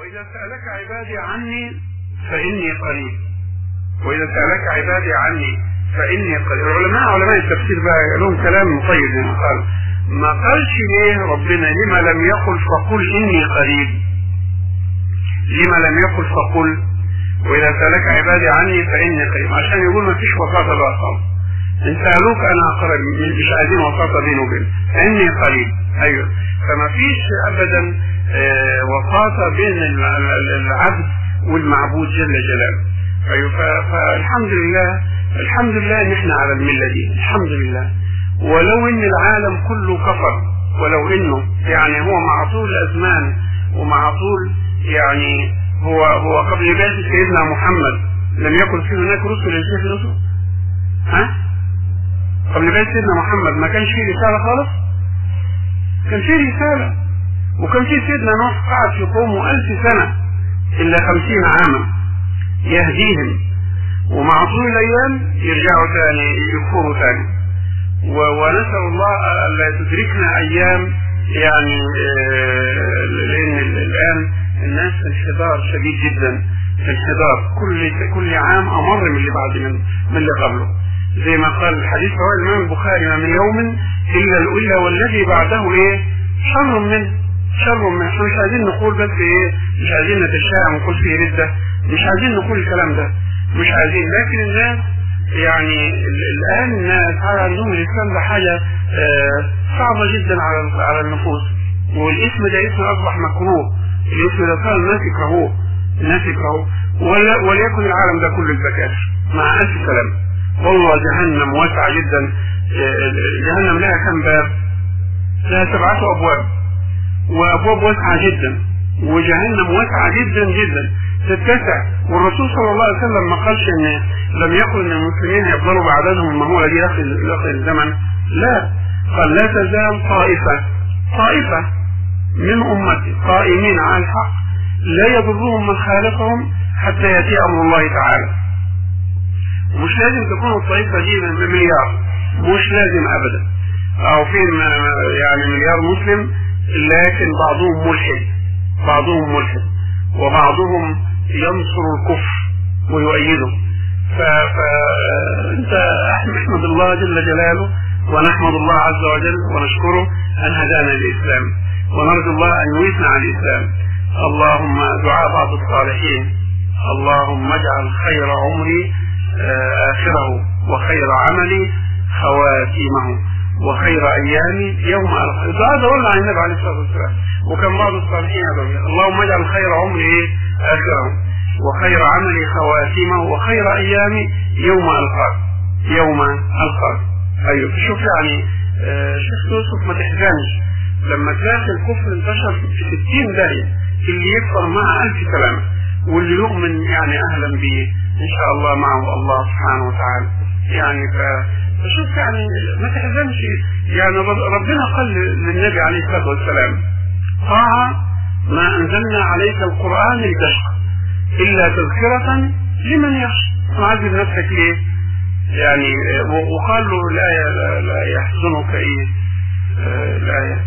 وإذا سألك عبادي عني فإني قريب وإذا سألك عبادي عني فإني قريب العلماء علماء التفسير بقى لهم كلام طيب زي ما قال ما قالش ليه ربنا لما لم يقل فقل إني قريب لما لم يقل فقل وإذا سألك عبادي عني فإني قريب عشان يقول ما فيش وساطة بقى خالص إن سألوك أنا قريب مش عايزين وساطة بيني وبين فإني قريب أيوه فما فيش أبدا آه، وساطة بين العبد والمعبود جل جلاله أيوه فالحمد لله الحمد لله ان احنا على الملة دي الحمد لله ولو ان العالم كله كفر ولو انه يعني هو مع طول الازمان ومع طول يعني هو هو قبل بعثة سيدنا محمد لم يكن في هناك رسل يا شيخ رسل ها قبل بعثة سيدنا محمد ما كانش فيه رسالة خالص كان فيه رسالة وكان فيه سيدنا نوح قعد في قومه ألف سنة إلا خمسين عاما يهديهم ومع طول الأيام يرجعوا تاني يكفروا تاني ونسأل الله ألا تدركنا أيام يعني آه، لأن الآن الناس في انحدار شديد جدا في انحدار كل كل عام أمر من اللي بعد من من اللي قبله زي ما قال الحديث رواه الإمام البخاري ما من يوم إلا إلا والذي بعده إيه شر منه شر منه احنا مش عايزين نقول بس إيه مش عايزين نتشائم ونقول فيه ردة مش عايزين نقول الكلام ده مش عايزين لكن الناس يعني الان الناس عندهم الاسلام ده حاجه آه، صعبه جدا على على النفوس والاسم ده اسم اصبح مكروه الاسم ده صار الناس يكرهوه الناس يكرهوه وليكن العالم ده كله البكاش مع الف سلام والله جهنم واسعه جدا آه، جهنم لها كم باب؟ لها سبعه ابواب وابواب واسعه جدا وجهنم واسعه جدا جدا تتسع والرسول صلى الله عليه وسلم ما قالش ان لم يقل ان المسلمين يفضلوا بعددهم المهولة دي داخل داخل الزمن لا قال لا تزال طائفة طائفة من أمتي قائمين على الحق لا يضرهم من خالفهم حتى يأتي أمر الله تعالى ومش لازم تكون الطائفة دي بمليار مش لازم أبدا أو في يعني مليار مسلم لكن بعضهم ملحد بعضهم ملحد وبعضهم ينصر الكفر ويؤيده فانت احمد الله جل جلاله ونحمد الله عز وجل ونشكره ان هدانا للاسلام ونرجو الله ان يويثنا على الاسلام اللهم دعاء بعض الصالحين اللهم اجعل خير عمري آه، اخره وخير عملي خواتيمه وخير ايامي يوم القيامه هذا ولا عن النبي عليه الصلاه والسلام وكان بعض الصالحين اللهم اجعل خير عمري اخره وخير عملي خواتيمه وخير ايامي يوم القاك يوم القاك ايوه شوف يعني آه شيخ يوسف ما تحزنش لما تلاقي الكفر انتشر في 60 داهيه اللي يكفر مع الف سلامه واللي يؤمن يعني اهلا به ان شاء الله معه الله سبحانه وتعالى يعني ف فشوف يعني ما تحزنش يعني ربنا قال للنبي عليه الصلاه والسلام طاعه ما انزلنا عليك القران لتشقى إلا تذكرة لمن يخشى معذب نفسك ليه يعني وقال له الآية لا, لا يحزنك إيه آه الآية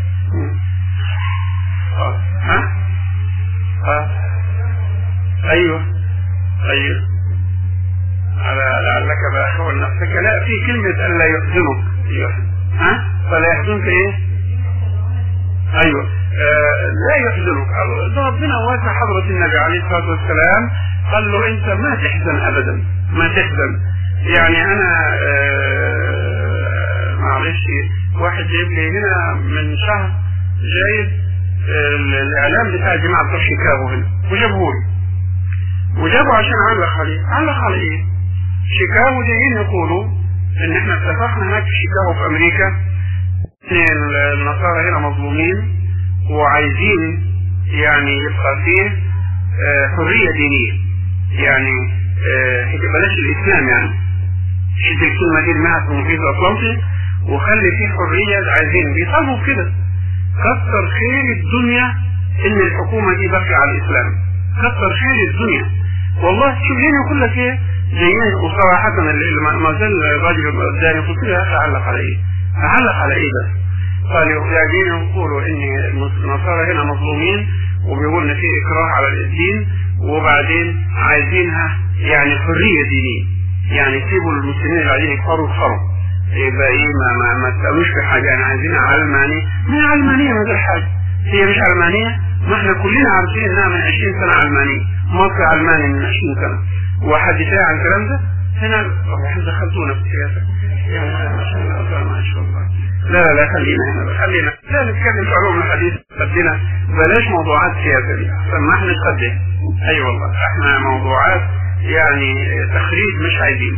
آه. ها ها أيوه أيوه على لعلك باخر نفسك لا في كلمة ألا يحزنك ها فلا يحزنك إيه أيوه آه، لا يحزنك ربنا واسع حضرة النبي عليه الصلاة والسلام قال له انت ما تحزن ابدا ما تحزن يعني انا آه، معلش واحد جايب لي هنا من شهر جايب آه، الاعلام بتاع جماعة بتوع شيكاغو هنا وجابه لي وجابه عشان علق عليه علق على ايه شيكاغو جايين يقولوا ان احنا اتفقنا هناك في شيكاغو في امريكا ان النصارى هنا مظلومين وعايزين يعني يبقى فيه آه، حرية دينية يعني آه، بلاش الإسلام يعني شد الكلمة دي معها في المحيط الأطلنطي وخلي فيه حرية عايزين بيطالبوا كده كتر خير الدنيا إن الحكومة دي باقية على الإسلام كتر خير الدنيا والله شوف هنا يقول لك إيه جايين وصراحة ما زال الراجل قدامي قلت له يا أخي أعلق على إيه؟ أعلق على إيه بس؟ قالوا يجين يقولوا ان النصارى هنا مظلومين وبيقول ان في اكراه على الدين وبعدين عايزينها يعني حريه دينيه يعني سيبوا المسلمين اللي قاعدين يكفروا يكفروا يبقى ايه ما ما, ما تسالوش في حاجه يعني عايزينها علمانيه ما هي علمانيه من غير حاجه هي مش علمانيه ما احنا كلنا عارفين انها من 20 سنه علمانيه مصر علماني من 20 سنه وحد شايع عن الكلام ده هنا احنا دخلتونا في السياسه يعني ما شاء الله ما شاء الله لا لا لا خلينا هنا خلينا لا نتكلم في علوم الحديث خلينا بلاش موضوعات سياسة دي احسن ما احنا نقدم اي أيوة والله احنا موضوعات يعني تخريج مش عايزين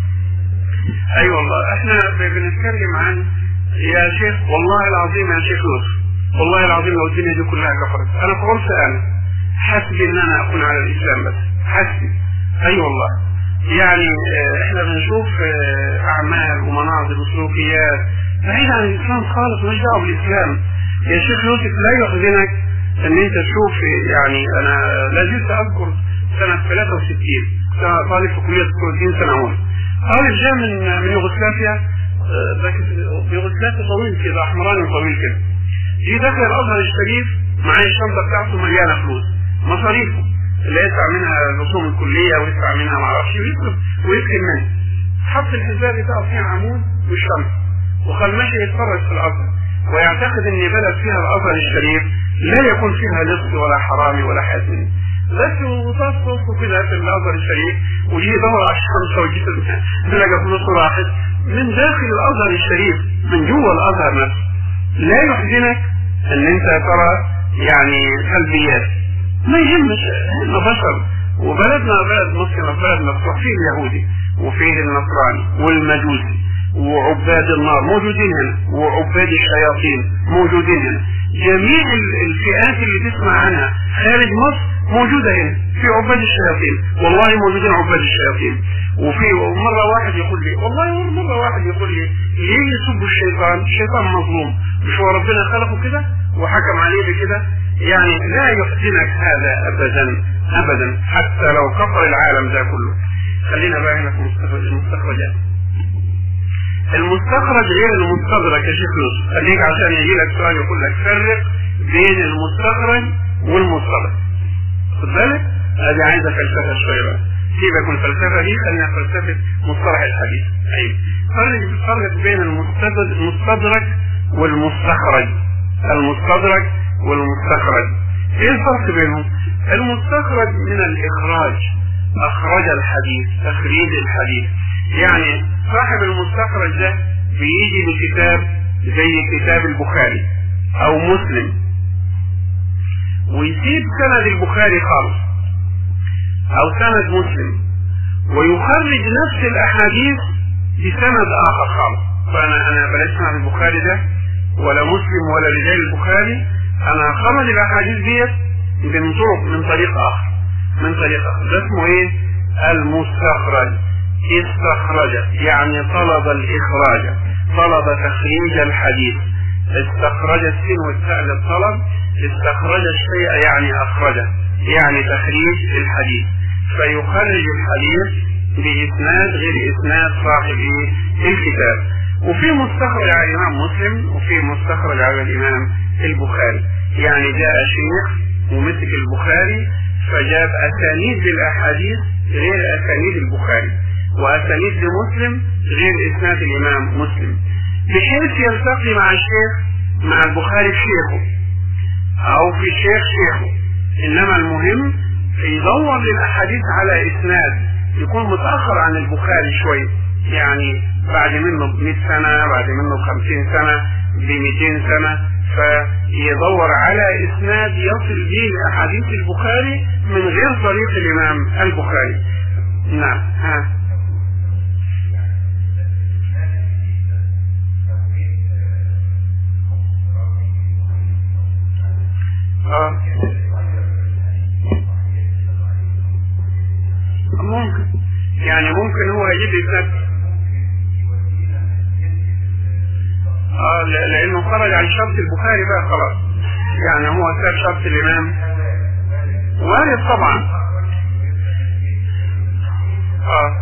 اي أيوة والله احنا بنتكلم عن يا شيخ والله العظيم يا شيخ يوسف والله العظيم لو الدنيا دي كلها كفرت انا في غرفة انا حسبي ان انا اكون على الاسلام بس حسبي اي أيوة والله يعني احنا بنشوف اعمال ومناظر وسلوكيات بعيد عن الاسلام خالص مش دعوه بالاسلام يا شيخ يوسف لا يحزنك ان انت تشوف يعني انا لا زلت اذكر سنه 63 طالب في كليه الدين سنه اولى طالب جاء من من يوغوسلافيا يوغوسلافيا طويل كده احمراني طويل كده جه دخل الازهر الشريف معاه الشنطه بتاعته مليانه فلوس مصاريفه اللي يدفع منها رسوم الكليه ويدفع منها ما اعرفش ويصرف ويسكن منها حط الحساب بتاعه فيه عمود والشمس وقال ماشي يتفرج في الازهر ويعتقد ان بلد فيها الازهر الشريف لا يكون فيها لص ولا حرامي ولا حاسم بس وطاف صوته كده في الازهر الشريف وجي يدور على الشمس وجيت لقى فلوسه راحت من داخل الازهر الشريف من جوه الازهر نفسه لا يحزنك ان انت ترى يعني سلبيات ما يهمش احنا بشر وبلدنا بلد مسلم بلد مفتوح فيه اليهودي وفيه النصراني والمجوسي وعباد النار موجودين هنا وعباد الشياطين موجودين هنا جميع الفئات اللي تسمع عنها خارج مصر موجودة هنا في عباد الشياطين والله موجودين عباد الشياطين وفي مرة واحد يقول لي والله مرة واحد يقول لي ليه يسب الشيطان الشيطان مظلوم مش هو ربنا خلقه كده وحكم عليه بكده يعني لا يحزنك هذا ابدا ابدا حتى لو كفر العالم ده كله خلينا بقى هنا في المستخرجات المستخرج غير المستدرك يا شيخ يوسف خليك عشان يجي لك سؤال يقول لك فرق بين المستخرج والمستدرك خد بالك ادي عايزه فلسفه شويه بقى سيبك من الفلسفه دي خلينا فلسفه مصطلح الحديث ايوه فرق فرق بين المستدرك والمستخرج المستدرك والمستخرج ايه الفرق بينهم المستخرج من الاخراج اخرج الحديث تخريج الحديث يعني صاحب المستخرج ده بيجي بكتاب زي كتاب البخاري او مسلم ويسيب سند البخاري خالص او سند مسلم ويخرج نفس الاحاديث بسند اخر خالص فانا انا بلاش سند البخاري ده ولا مسلم ولا رجال البخاري انا خرج الاحاديث ديت من طرق من طريق اخر من طريق اخر ده اسمه ايه المستخرج استخرج يعني طلب الإخراج طلب تخريج الحديث استخرج السين والتاء للطلب استخرج الشيء يعني أخرجه يعني تخريج الحديث فيخرج الحديث بإسناد غير إسناد صاحب الكتاب وفي مستخرج على الإمام مسلم وفي مستخرج على الإمام البخاري يعني جاء شيخ ومسك البخاري فجاب أسانيد للأحاديث غير أسانيد البخاري وأسانيد لمسلم غير إسناد الإمام مسلم بحيث يلتقي مع الشيخ مع البخاري في شيخه أو في شيخ شيخه إنما المهم يدور للأحاديث على إسناد يكون متأخر عن البخاري شوي يعني بعد منه ب 100 سنة بعد منه ب 50 سنة ب 200 سنة فيدور على إسناد يصل به أحاديث البخاري من غير طريق الإمام البخاري نعم ها اه ممكن يعني ممكن هو يجيب اسناد اه لانه خرج عن شرط البخاري بقى خلاص يعني هو ساب شرط الامام وارد طبعا اه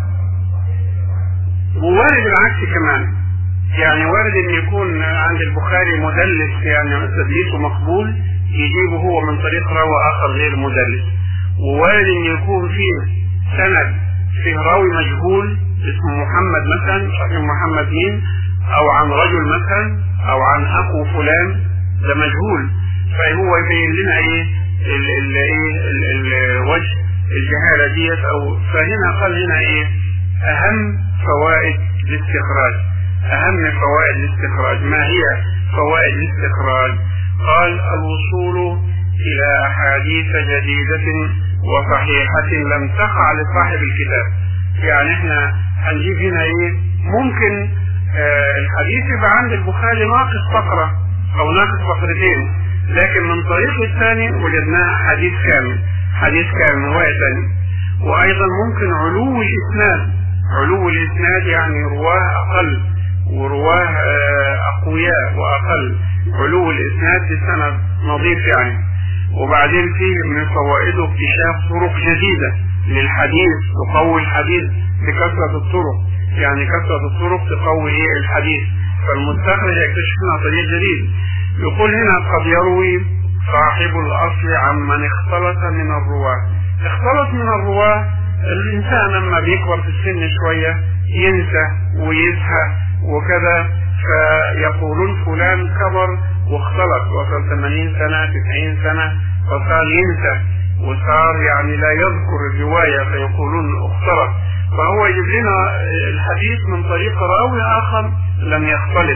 ووارد العكس كمان يعني وارد ان يكون عند البخاري مدلس يعني تدليسه مقبول يجيبه هو من طريق راوي اخر غير مدلس ووارد ان يكون فيه سند فيه راوي مجهول اسمه محمد مثلا مش عارفين محمد مين او عن رجل مثلا او عن اخو فلان ده مجهول فهو يبين لنا ايه ال ال ايه الوجه الجهاله ديت او فهنا قال هنا ايه اهم فوائد الاستخراج اهم فوائد الاستخراج ما هي فوائد الاستخراج قال الوصول الى احاديث جديده وصحيحه لم تقع لصاحب الكتاب يعني احنا هنجيب هنا ايه ممكن آه الحديث يبقى عند البخاري ناقص فقره او ناقص فقرتين لكن من طريق الثاني وجدناه حديث كامل حديث كامل رواية ثانية وأيضا ممكن علو الإسناد علو الإسناد يعني رواه أقل ورواه أقوياء وأقل علو الإسناد بسند نظيف يعني وبعدين فيه من فوائده اكتشاف طرق جديدة للحديث تقوي الحديث بكثرة الطرق يعني كثرة الطرق تقوي ايه الحديث فالمستخرج يكتشف لنا طريق جديد يقول هنا قد يروي صاحب الأصل عمن اختلط من الرواة اختلط من الرواة الإنسان لما بيكبر في السن شوية ينسى ويزهى وكذا فيقولون فلان كبر واختلط وصل 80 سنة 90 سنة فصار ينسى وصار يعني لا يذكر الرواية فيقولون اختلط فهو يجيب لنا الحديث من طريق راوي آخر لم يختلط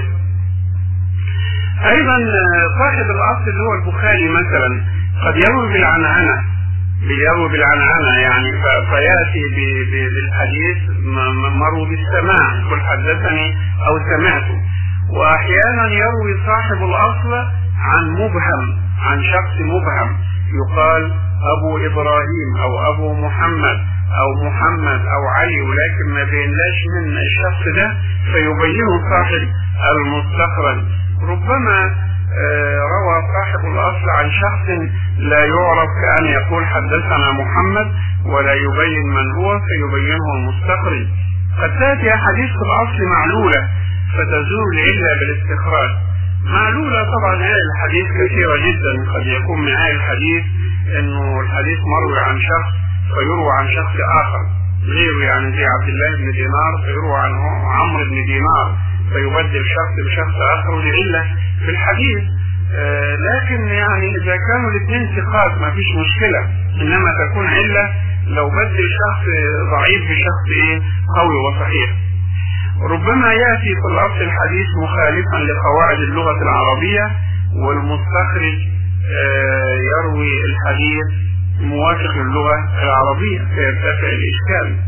ايضا صاحب الاصل اللي هو البخاري مثلا قد يروي بالعنعنه يروي بالعنعنه يعني فياتي بالحديث مروي بالسماع يقول حدثني او سمعته واحيانا يروي صاحب الاصل عن مبهم عن شخص مبهم يقال ابو ابراهيم او ابو محمد او محمد او علي ولكن ما بينلاش من الشخص ده فيبينه صاحب المستخرج ربما روى صاحب الاصل عن شخص لا يعرف كان يقول حدثنا محمد ولا يبين من هو فيبينه المستخرج قد تاتي احاديث في الاصل معلوله فتزول العله بالاستخراج معلوله طبعا هذه الحديث كثيره جدا قد يكون من هذه الحديث انه الحديث مروي عن شخص فيروى عن شخص اخر غيره يعني زي عبد الله بن دينار فيروى عن عمرو بن دينار فيبدل شخص بشخص اخر ولعله في الحديث آه لكن يعني اذا كانوا الاثنين ثقات ما فيش مشكله انما تكون عله لو بدل شخص ضعيف بشخص ايه قوي وصحيح ربما ياتي في الاصل الحديث مخالفا لقواعد اللغه العربيه والمستخرج آه يروي الحديث موافق للغه العربيه فيرتفع الاشكال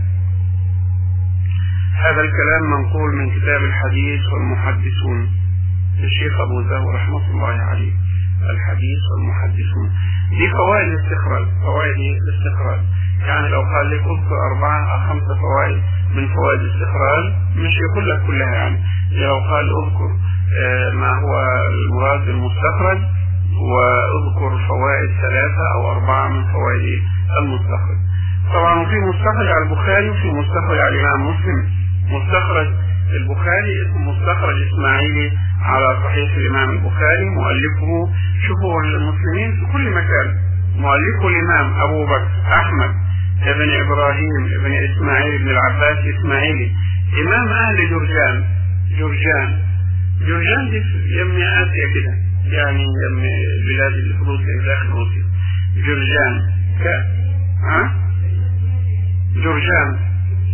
هذا الكلام منقول من كتاب الحديث والمحدثون للشيخ أبو زهو رحمة الله عليه الحديث والمحدثون دي فوائد الاستخراج فوائد الاستخراج يعني لو قال لك اذكر أربعة أو خمسة فوائد من فوائد الاستخراج مش يقول لك كلها يعني لو قال اذكر ما هو المراد بالمستخرج واذكر فوائد ثلاثة أو أربعة من فوائد المستخرج طبعا في مستخرج على البخاري وفي مستخرج على الإمام مسلم مستخرج البخاري اسمه مستخرج إسماعيلي على صحيح الإمام البخاري مؤلفه شوفوا المسلمين في كل مكان مؤلفه الإمام أبو بكر أحمد ابن إبراهيم ابن إسماعيل بن العباس إسماعيلي إمام أهل جرجان جرجان جرجان دي يمي آسيا كده يعني يمي البلاد اللي في روسيا داخل روسيا جرجان ك... ها جرجان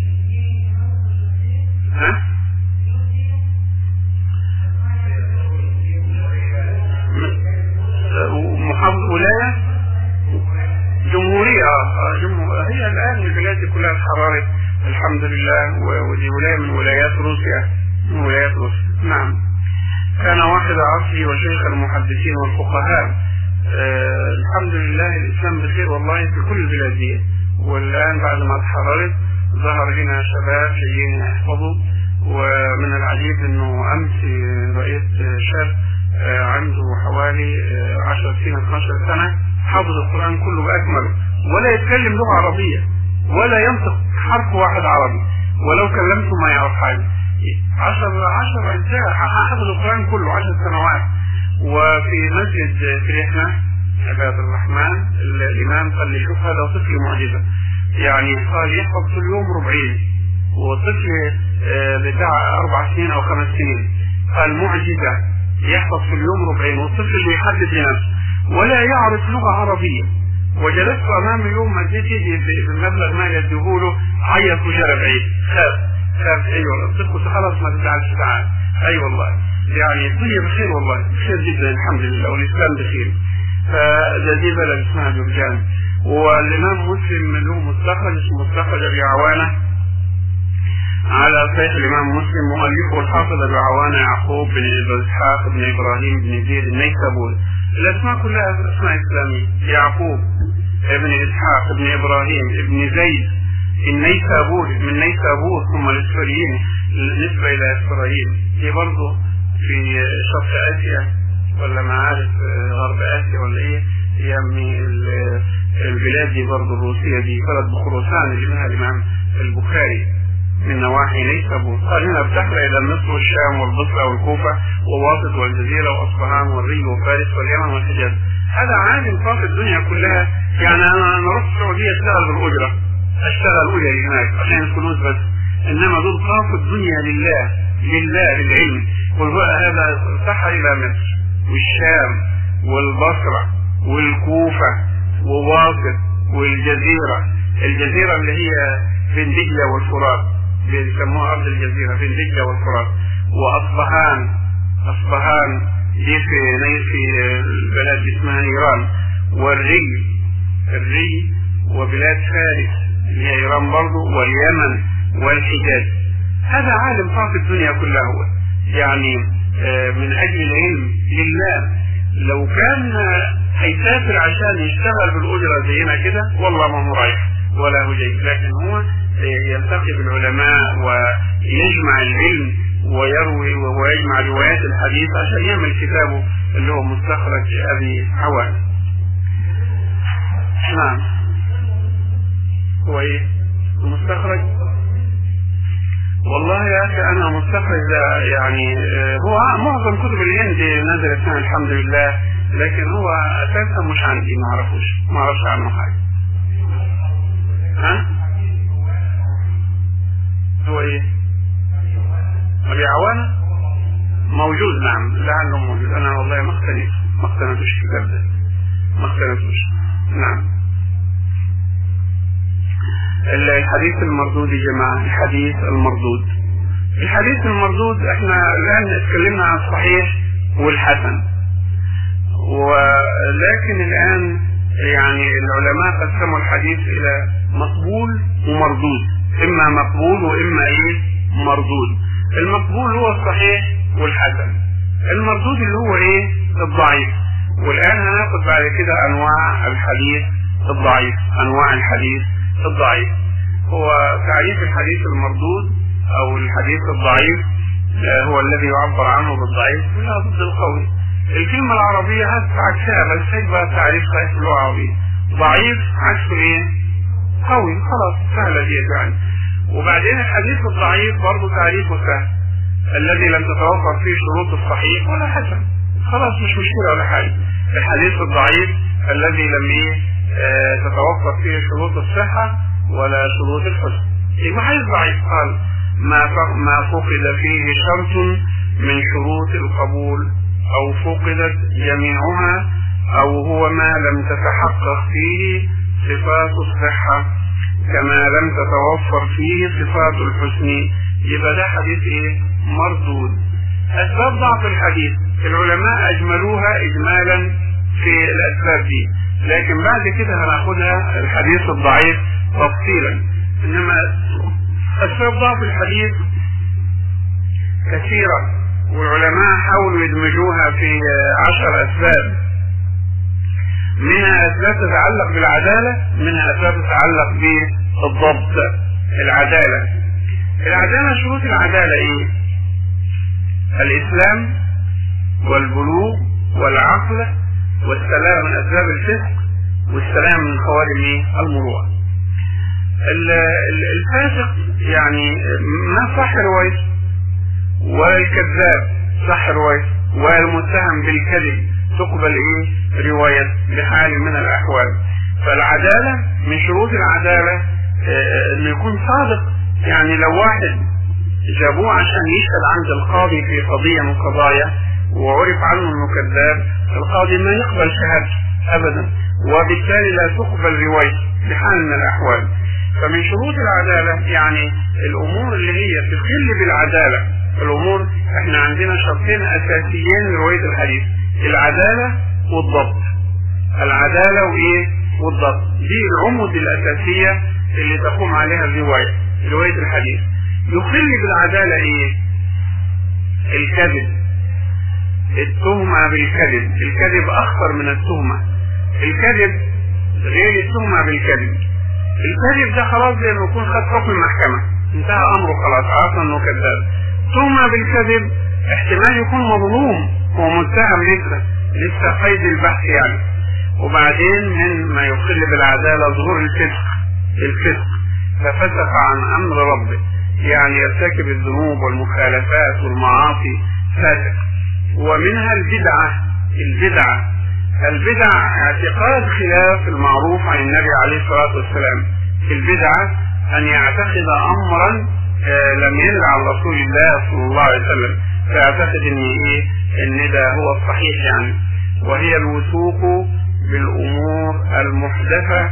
ها محافظ ولاية جمهورية جمهور هي الآن البلاد دي كلها اتحررت الحمد لله ودي ولاية من ولايات روسيا من ولايات روسيا نعم كان واحد عصري وشيخ المحدثين والفقهاء آه الحمد لله الإسلام بخير والله في كل البلاد دي والآن بعد ما اتحررت ظهر هنا شباب جايين يحفظوا ومن العجيب انه امس رأيت شاب عنده حوالي 10 سنين 12 سنة حافظ القرآن كله بأكمله ولا يتكلم لغة عربية ولا ينطق حرف واحد عربي ولو كلمته ما يعرف حاجة 10 10 أجزاء حافظ القرآن كله 10 سنوات وفي مسجد فرحنا عباد الرحمن الإمام قال لي شوف هذا طفل معجزة يعني قال يحفظ في اليوم ربعين وطفل آه، بتاع أربع سنين أو خمس سنين قال معجزة يحفظ في اليوم ربعين والطفل اللي يحدد لنفسه ولا يعرف لغة عربية وجلست أمامه يوم ما تيجي بمبلغ ما يديهوله عيط وجرى بعيد خاف خاف أيوه الطفل خلاص ما تزعلش تعال أي أيوة والله يعني الدنيا بخير والله بخير جدا الحمد لله والإسلام بخير فدي بلد اسمها جرجان والإمام مسلم له مستخرج اسمه مستخرج أبي عوانة على صحيح الإمام مسلم مؤلفه الحافظ أبي عوانة يعقوب بن إسحاق بن إبراهيم بن زيد النيسابوري الأسماء كلها أسماء إسلامية يعقوب ابن إسحاق ابن إبراهيم ابن زيد النيسابور من نيسابور هم الإسرائيليين بالنسبة إلى إسرائيل هي برضه في شرق آسيا ولا ما عارف غرب آسيا ولا إيه هي من البلاد دي برضه الروسية دي بلد بخرسان اللي منها الإمام البخاري من نواحي ليس قال هنا بتحرق إلى مصر والشام والبصرة والكوفة وواسط والجزيرة وأصفهان والري وفارس واليمن والحجاز هذا عالم طاف الدنيا كلها يعني أنا أنا رحت السعودية أشتغل بالأجرة أشتغل أجري هناك عشان الفلوس بس إنما دول طاف الدنيا لله لله للعلم والبقى هذا ارتحل إلى مصر والشام والبصرة والكوفة وواسط والجزيرة الجزيرة اللي هي بين دجلة والفرات بيسموها أرض الجزيرة بين دجلة والفرات وأصبهان أصبهان دي في في البلد اسمها إيران والري الري وبلاد فارس اللي هي إيران برضه واليمن والحجاز هذا عالم طاف الدنيا كلها هو يعني آه، من أجل العلم لله لو كان هيسافر عشان يشتغل بالأجرة زينا كده والله ما هو رايح ولا هو جيد لكن هو يلتقي بالعلماء ويجمع العلم ويروي ويجمع روايات الحديث عشان يعمل كتابه اللي هو مستخرج ابي عوان. نعم. هو ايه؟ المستخرج والله يا اخي انا مستخرج ده يعني آه، هو معظم كتب الهند نزلت هنا الحمد لله لكن هو اساسا مش عندي ما اعرفوش ما اعرفش عنه حاجه. ها؟ هو ايه ابي عوانة موجود نعم لعله موجود انا والله ما اقتنيت ما اقتنيتوش الكتاب ده ما اقتنيتوش نعم الحديث المردود يا جماعة الحديث المردود الحديث المردود احنا الان اتكلمنا عن الصحيح والحسن ولكن الان يعني العلماء قسموا الحديث الى مقبول ومردود اما مقبول واما ايه مردود المقبول هو الصحيح والحسن المردود اللي هو ايه الضعيف والان هناخد بعد كده انواع الحديث الضعيف انواع الحديث الضعيف هو تعريف الحديث المردود او الحديث الضعيف آه، هو الذي يعبر عنه بالضعيف لا ضد القوي الكلمة العربية هسه عكسها بس هيبقى تعريف صحيح في اللغة العربية ضعيف عكسه ايه؟ قوي خلاص سهلة دي يعني وبعدين الحديث الضعيف برضه تعريفه سهل الذي لم تتوفر فيه شروط الصحيح ولا حسن خلاص مش مشكلة ولا حاجة الحديث الضعيف الذي لم ايه آه تتوفر فيه شروط الصحة ولا شروط الحسن يبقى حديث ضعيف قال ما ما فقد فيه شرط من شروط القبول او فقدت جميعها او هو ما لم تتحقق فيه صفات الصحة كما لم تتوفر فيه صفات الحسن يبقى ده حديث ايه مردود اسباب ضعف الحديث العلماء اجملوها اجمالا في الاسباب دي لكن بعد كده هناخدها الحديث الضعيف تفصيلا انما اسباب ضعف الحديث كثيرة والعلماء حاولوا يدمجوها في عشر اسباب منها اسباب تتعلق بالعداله منها اسباب تتعلق بالضبط العداله العداله شروط العداله ايه الاسلام والبلوغ والعقل والسلام من اسباب الفسق والسلام من خوارم ايه المروءه الفاسق يعني ما صح روايته ولا الكذاب صح روايته ولا المتهم بالكذب تقبل ايه رواية بحال من الأحوال فالعدالة من شروط العدالة آه، انه يكون صادق يعني لو واحد جابوه عشان يشهد عند القاضي في قضية من قضايا وعرف عنه انه كذاب القاضي ما يقبل شهادته ابدا وبالتالي لا تقبل روايته بحال من الاحوال فمن شروط العدالة يعني الامور اللي هي تخل بالعدالة الامور احنا عندنا شرطين اساسيين لرواية الحديث العدالة والضبط العدالة وايه والضبط دي العمود الاساسية اللي تقوم عليها الرواية رواية الحديث يخل بالعدالة ايه الكذب التهمة بالكذب الكذب اخطر من التهمة الكذب غير التهمة بالكذب الكذب ده خلاص زي ما يكون خد حكم المحكمة انتهى امره خلاص عرفنا انه كذاب تهمة بالكذب احتمال يكون مظلوم ومتهم لسه لسه قيد البحث يعني وبعدين من ما يخل بالعدالة ظهور الفسق الفسق ففسق عن امر ربه يعني يرتكب الذنوب والمخالفات والمعاصي فاسق ومنها البدعة البدعة البدع اعتقاد خلاف المعروف عن النبي عليه الصلاة والسلام البدعة أن يعتقد أمرا آه، لم ينزل عن رسول الله صلى الله عليه وسلم فيعتقد ان ايه ان ده هو الصحيح يعني وهي الوثوق بالامور المحدثة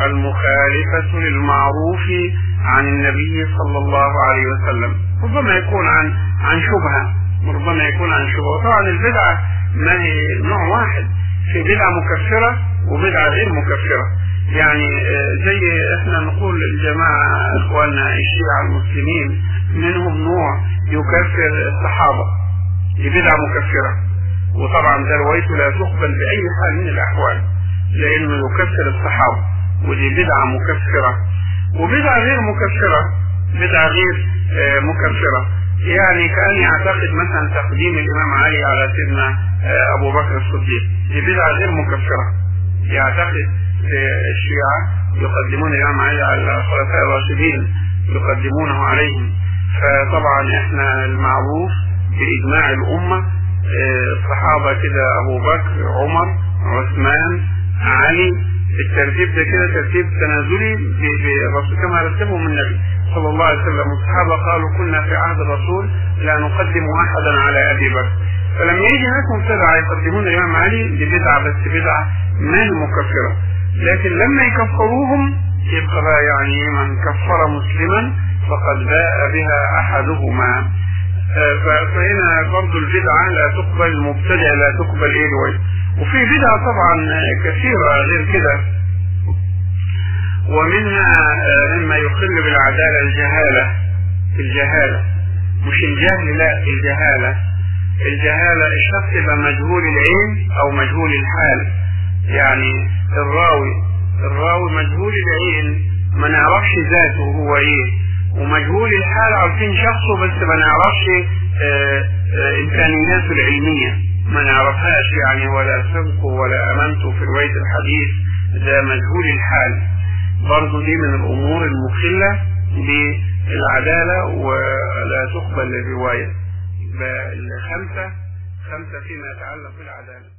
المخالفة للمعروف عن النبي صلى الله عليه وسلم ربما يكون عن عن شبهة ربما يكون عن شبهة وطبعا البدعة ما هي نوع واحد في بدعة مكفرة وبدعة غير مكفرة يعني آه، زي احنا نقول الجماعة اخواننا الشيعة المسلمين منهم نوع يكفر الصحابة دي بدعة مكفرة وطبعا ده روايته لا تقبل بأي حال من الأحوال لأنه يكفر الصحابة ودي بدعة مكفرة وبدعة غير مكفرة بدعة غير آه، مكفرة يعني كأن يعتقد مثلا تقديم الإمام علي على سيدنا آه، أبو بكر الصديق دي بدعة غير مكفرة يعتقد آه، الشيعة يقدمون الإمام علي على الخلفاء الراشدين يقدمونه عليهم فطبعا احنا المعروف بإجماع الأمة الصحابة كده أبو بكر عمر عثمان علي الترتيب ده كده ترتيب تنازلي بالرسول كما رتبهم النبي صلى الله عليه وسلم الصحابه قالوا كنا في عهد الرسول لا نقدم احدا على ابي بكر فلما يجي ناس مبتدعه يقدمون الامام علي دي بدعه بس بدعه ما هي مكفره لكن لما يكفروهم يبقى بقى يعني من كفر مسلما فقد باء بها احدهما فهنا برضو البدعة لا تقبل المبتدع لا تقبل ايه الوجه وفي بدعة طبعا كثيرة غير كده ومنها مما يخل بالعدالة الجهالة الجهالة مش الجهل لا الجهالة الجهالة الشخص يبقى مجهول العين او مجهول الحال يعني الراوي الراوي مجهول العين ما نعرفش ذاته هو ايه ومجهول الحال عارفين شخصه بس ما نعرفش آه، آه، امكانياته العلميه ما نعرفهاش يعني ولا صدقه ولا امانته في روايه الحديث ده مجهول الحال برضه دي من الامور المخله بالعداله ولا تقبل الروايه الخمسه خمسه فيما يتعلق بالعداله